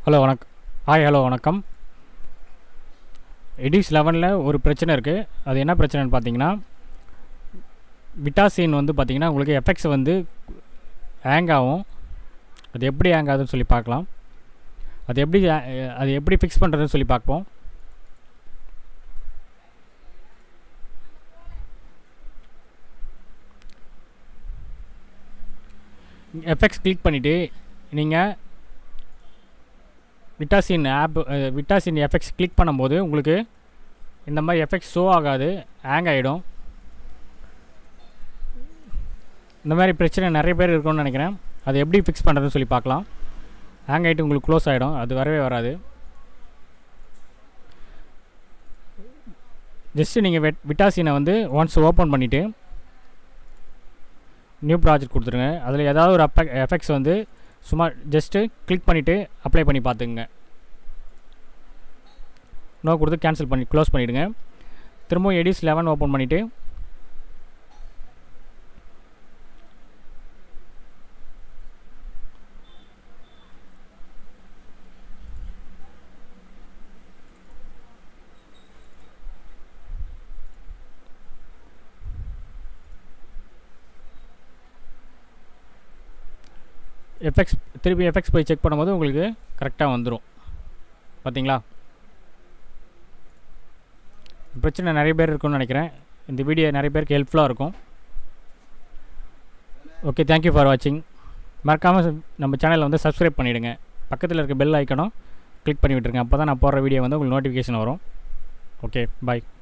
hello வணக்கம் hi hello வணக்கம் எடிஸ் லெவனில் ஒரு பிரச்சனை இருக்குது அது என்ன பிரச்சனைன்னு பார்த்தீங்கன்னா விட்டாசின் வந்து பார்த்தீங்கன்னா உங்களுக்கு எஃபெக்ட்ஸ் வந்து ஹேங் ஆகும் அது எப்படி ஹேங் ஆகுதுன்னு சொல்லி பார்க்கலாம் அது எப்படி அஹ், அது எப்படி ஃபிக்ஸ் பண்ணுறதுன்னு சொல்லி பார்ப்போம் எஃபெக்ட்ஸ் கிளிக் பண்ணிவிட்டு நீங்கள் விட்டாசின் ஆப் விட்டாசின் எஃபெக்ட்ஸ் கிளிக் பண்ணும்போது உங்களுக்கு இந்த மாதிரி எஃபெக்ட்ஸ் ஷோ ஆகாது ஹேங் ஆகிடும் இந்த மாதிரி பிரச்சனை நிறைய பேர் இருக்கும்னு நினைக்கிறேன் அது எப்படி ஃபிக்ஸ் பண்ணுறதுன்னு சொல்லி பார்க்கலாம் ஹேங் ஆகிட்டு உங்களுக்கு க்ளோஸ் ஆகிடும் அது வரவே வராது ஜஸ்ட்டு நீங்கள் வெட் விட்டாசினை வந்து ஒன்ஸ் ஓப்பன் பண்ணிவிட்டு நியூ ப்ராஜெக்ட் கொடுத்துருங்க அதில் ஏதாவது ஒரு அப்ப எஃபெக்ட்ஸ் வந்து சும்மா ஜஸ்ட்டு கிளிக் பண்ணிவிட்டு அப்ளை பண்ணி பார்த்துக்குங்க நோ கொடுத்து கேன்சல் பண்ணி க்ளோஸ் பண்ணிவிடுங்க திரும்பவும் எடிஸ் லெவன் ஓப்பன் பண்ணிவிட்டு எஃபெக்ட்ஸ் திருப்பி எஃபெக்ட்ஸ் போய் செக் பண்ணும்போது உங்களுக்கு கரெக்டாக வந்துடும் பார்த்தீங்களா பிரச்சனை நிறைய பேர் இருக்கும்னு நினைக்கிறேன் இந்த வீடியோ நிறைய பேருக்கு ஹெல்ப்ஃபுல்லாக இருக்கும் ஓகே தேங்க்யூ ஃபார் வாட்சிங் மறக்காமல் நம்ம சேனலை வந்து சப்ஸ்கிரைப் பண்ணிவிடுங்க பக்கத்தில் இருக்க பெல் ஐக்கனும் கிளிக் பண்ணி விட்டுருங்க அப்போ தான் நான் போடுற வீடியோ வந்து உங்களுக்கு நோட்டிஃபிகேஷன் வரும் ஓகே பாய்